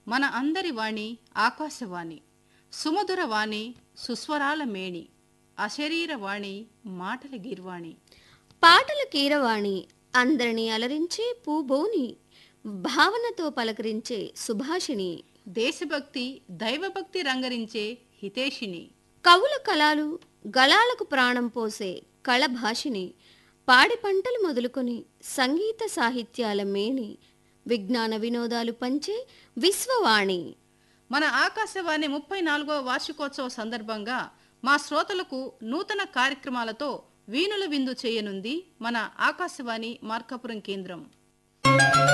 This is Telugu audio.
మన అందరి వాణి ఆకాశవాణి సుమధుర వాణి సుస్వరాల మేణి అశరీర వాణి మాటల గిర్వాణి పాటల కీరవాణి అందరినీ అలరించే పూబోని భావనతో పలకరించే సుభాషిణి దేశభక్తి దైవభక్తి రంగరించే హితేషిణి కవుల కళలు గళాలకు ప్రాణం పోసే కళభాషిని పాడి పంటలు మొదలుకొని సంగీత సాహిత్యాల మేణి విజ్ఞాన వినోదాలు పంచే విశ్వవాణి మన ఆకాశవాణి ముప్పై నాలుగవ వార్షికోత్సవ సందర్భంగా మా శ్రోతలకు నూతన కార్యక్రమాలతో వీణుల విందు చేయనుంది మన ఆకాశవాణి మార్కాపురం కేంద్రం